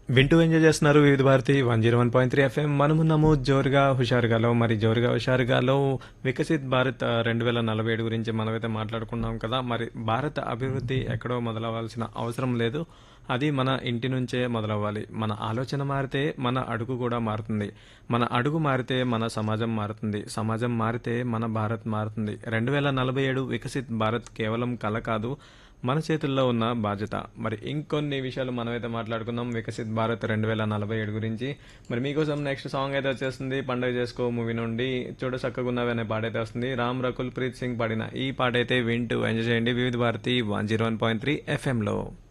వింటూ ఎంజాయ్ చేస్తున్నారు Vividh Bharati one zero one point three FM మనమున్నాము జోరుగా హుషారుగాలో మరి జోరుగా హుషారుగాలో వికసిత్ భారత్ రెండు వేల నలభై ఏడు గురించి మనమైతే మాట్లాడుకున్నాం కదా మరి భారత అభివృద్ధి ఎక్కడో మొదలవ్వాల్సిన అవసరం లేదు అది మన ఇంటి నుంచే మొదలవ్వాలి మన ఆలోచన మారితే మన అడుగు కూడా మారుతుంది మన అడుగు మారితే మన సమాజం మారుతుంది సమాజం మారితే మన భారత్ మారుతుంది రెండు వేల నలభై ఏడు వికసిత్ భారత్ కేవలం కళ కాదు మన చేతుల్లో ఉన్న బాధ్యత మరి ఇంకొన్ని విషయాలు మనమైతే మాట్లాడుకుందాం వికసిత్ భారత్ రెండు వేల నలభై ఏడు గురించి మరి మీకోసం నెక్స్ట్ సాంగ్ అయితే వచ్చేస్తుంది పండుగ చేసుకో మూవీ నుండి చూడ చక్కగున్నవి అనే పాట అయితే వస్తుంది రామ్ రకుల్ ప్రీత్ సింగ్ పాడిన ఈ పాట అయితే వింటూ ఎంజాయ్ చేయండి Vividh Bharati one zero one point three ఎఫ్ఎంలో